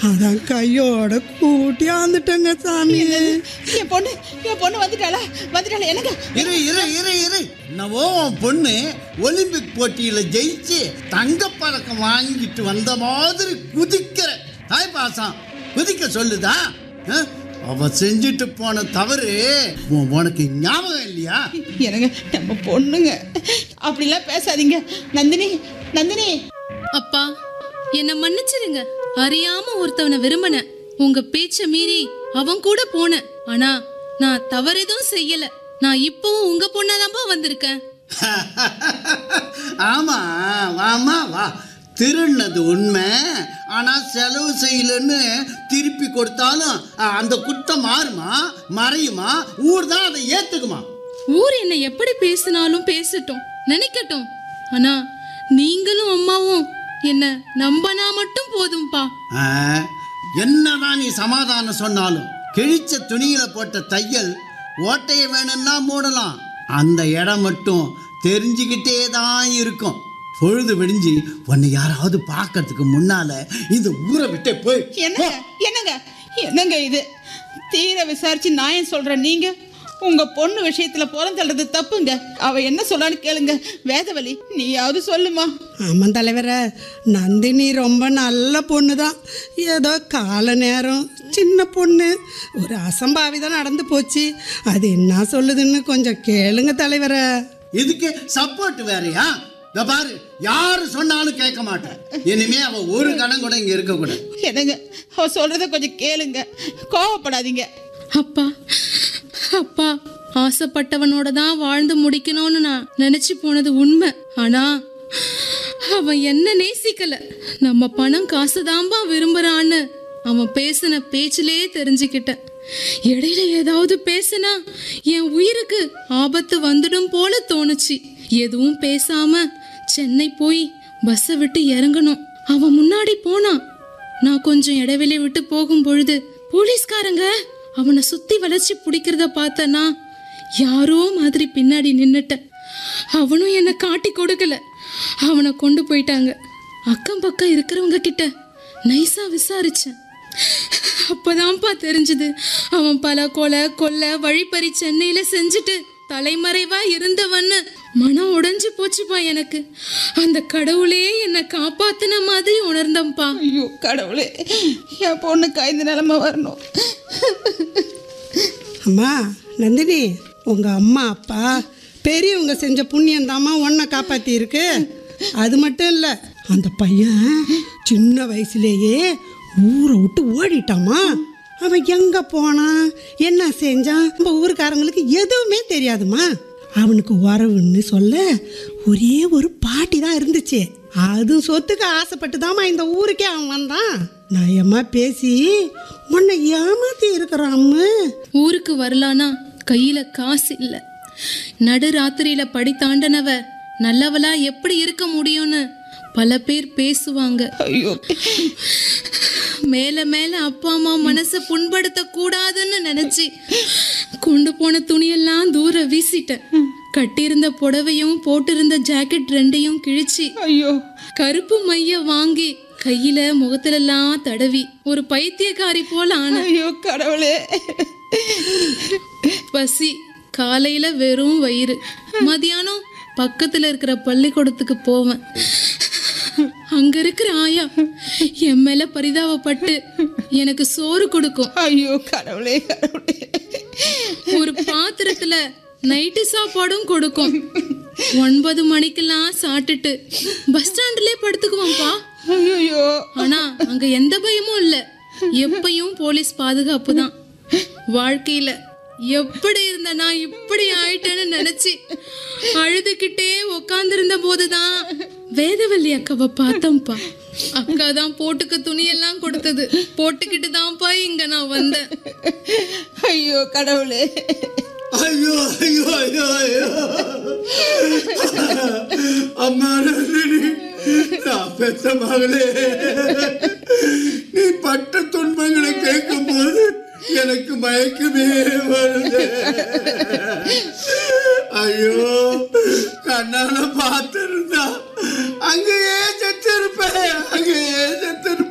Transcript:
அதான் கையோட கூட்டி ஆந்துட்டேங்க சாமி என் பொண்ணு என் பொண்ணு வந்துட்டாளா வந்துட்டாளா எனக்கு இரு இரு இரு இரு என்னவோ உன் பொண்ணு ஒலிம்பிக் போட்டியில ஜெயிச்சு தங்கப்பதக்கம் வாங்கிட்டு வந்த மாதிரி குதிக்கிற தாய் பாசம் குதிக்க சொல்லுதா ஆ? அவ செஞ்சுட்டு போன தவறு உன் உனக்கு ஞாபகம் இல்லையா எனக்கு நம்ம பொண்ணுங்க அப்படிலாம் பேசாதீங்க நந்தினி நந்தினி அப்பா என்ன மன்னிச்சிருங்க அறியாம ஒருத்தவனை விரும்பினேன் உங்க பேச்ச மீறி அவன் கூட போனேன் ஆனா நான் தவறு எதுவும் செய்யல நான் இப்பவும் உங்க பொண்ணாதான்ப்பா வந்திருக்கேன் ஆமா வாமா வா திருடினது உண்மை ஆனா செலவு செய்யலன்னு திருப்பி கொடுத்தாலும் அ, அந்த குற்றம் மாறுமா மறையுமா ஊர் தான் அதை ஏத்துக்குமா ஊர் என்ன எப்படி பேசினாலும் பேசட்டும் நினைக்கட்டும் ஆனா நீங்களும் அம்மாவும் என்ன நம்பனா மட்டும் போதும்பா ஆ, என்னதான் நீ சமாதானம் சொன்னாலும் கிழிச்ச துணியில போட்ட தையல் ஓட்டைய வேணும்னா மூடலாம் அந்த இடம் மட்டும் தெரிஞ்சுக்கிட்டே தான் இருக்கும் பொழுது விடிஞ்சு உன்னை யாராவது பார்க்கறதுக்கு முன்னால இந்த ஊரை விட்டே போய் என்னங்க என்னங்க என்னங்க இது தீர விசாரிச்சு நியாயம் சொல்ற நீங்க உங்க பொண்ணு விஷயத்துல புறம் தள்ளுறது தப்புங்க அவ என்ன சொல்லான்னு கேளுங்க வேதவலி நீயாவது சொல்லுமா ஆமாம் தலைவரே நந்தினி ரொம்ப நல்ல பொண்ணு தான் ஏதோ கால நேரம் சின்ன பொண்ணு ஒரு அசம்பாவிதம் நடந்து போச்சு அது என்ன சொல்லுதுன்னு கொஞ்சம் கேளுங்க தலைவரே இதுக்கு சப்போர்ட் வேறயா இந்த பாரு யாரு சொன்னாலும் கேட்க மாட்டேன் இனிமே அவ ஒரு கணம் கூட இங்க இருக்க கூடாது என்னங்க அவ சொல்றத கொஞ்சம் கேளுங்க கோவப்படாதீங்க அப்பா அப்பா ஆசைப்பட்டவனோட தான் வாழ்ந்து முடிக்கணும்னு நான் நினைச்சு போனது உண்மை ஆனா அவன் என்ன நேசிக்கல நம்ம பணம் காசுதான்பா விரும்புறான்னு அவன் பேசின பேச்சிலே தெரிஞ்சுக்கிட்டேன் இடையில ஏதாவது பேசினா என் உயிருக்கு ஆபத்து வந்துடும் போல தோணுச்சு எதுவும் பேசாம சென்னை போய் பஸ்ஸை விட்டு இறங்கணும் அவன் முன்னாடி போனான் நான் கொஞ்சம் இடைவெளி விட்டு போகும் பொழுது போலீஸ்காரங்க அவனை சுத்தி வளைச்சு பிடிக்கிறத பார்த்தனா யாரோ மாதிரி பின்னாடி நின்னுட்டேன் அவனும் என்னை காட்டி கொடுக்கல அவனை கொண்டு போயிட்டாங்க அக்கம் பக்கம் இருக்கிறவங்க கிட்ட நைஸா விசாரிச்சேன் அப்பதான்ப்பா தெரிஞ்சது அவன் பல கொலை கொள்ளை வழிப்பறி சென்னையில செஞ்சுட்டு தலைமறைவா இருந்தவன்னு மனம் உடைஞ்சு போச்சுப்பா எனக்கு அந்த கடவுளே என்னை காப்பாத்தின மாதிரி உணர்ந்தம்பா ஐயோ கடவுளே என் பொண்ணுக்கு ஐந்து நிலைமை வரணும் அம்மா நந்தினி உங்கள் அம்மா அப்பா பெரியவங்க செஞ்ச புண்ணியம் தாம்மா உன்னை காப்பாற்றி இருக்கு அது மட்டும் இல்லை அந்த பையன் சின்ன வயசுலேயே ஊரை விட்டு ஓடிட்டாமா அவன் எங்கே போனான் என்ன செஞ்சான் நம்ம ஊருக்காரங்களுக்கு எதுவுமே தெரியாதுமா அவனுக்கு உறவுன்னு சொல்ல ஒரே ஒரு பாட்டி தான் இருந்துச்சு அதுவும் சொத்துக்கு ஆசைப்பட்டு தாம்மா இந்த ஊருக்கே அவன் வந்தான் நயமா பேசி உன்னை ஏமாத்தி இருக்கிறான் அம்மு ஊருக்கு வரலானா கையில காசு இல்ல நடு ராத்திரியில படி தாண்டனவ நல்லவளா எப்படி இருக்க முடியும்னு பல பேர் பேசுவாங்க ஐயோ மேல மேல அப்பா அம்மா மனசை புண்படுத்த கூடாதுன்னு நினைச்சு கொண்டு போன துணியெல்லாம் தூர வீசிட்டேன் கட்டியிருந்த புடவையும் போட்டிருந்த ஜாக்கெட் ரெண்டையும் கிழிச்சு ஐயோ கருப்பு மைய வாங்கி கையில முகத்திலெல்லாம் தடவி ஒரு பைத்தியக்காரி போல ஆன ஐயோ கடவுளே பசி காலையில வெறும் வயிறு மதியானம் பக்கத்துல இருக்கிற பள்ளிக்கூடத்துக்கு போவேன் அங்க இருக்கிற ஆயா என் மேல பரிதாபப்பட்டு எனக்கு சோறு கொடுக்கும் ஐயோ கடவுளே கடவுளே ஒரு பாத்திரத்துல நைட்டு சாப்பாடும் கொடுக்கும் ஒன்பது மணிக்கெல்லாம் சாப்பிட்டுட்டு பஸ் ஸ்டாண்ட்லயே படுத்துக்குவோம்ப்பா ஐயோ ஆனா அங்க எந்த பயமும் இல்ல எப்பயும் போலீஸ் பாதுகாப்பு தான் வாழ்க்கையில எப்படி இருந்த நான் இப்படி ஆயிட்டேன்னு நினைச்சு அழுதுகிட்டே உக்காந்துருந்த போதுதான் வேதவல்லி அக்காவை பார்த்தோம்ப்பா அக்கா தான் போட்டுக்க துணியெல்லாம் கொடுத்தது போட்டுக்கிட்டு தான்ப்பா இங்க நான் வந்தேன் ஐயோ கடவுளே ஐயோ ஐயோ ஐயோ ஐயோ அம்மா நந்தினி நான் பெத்த மகளே நீ பட்ட துன்பங்களை கேட்கும் போது எனக்கு மயக்கமே வருது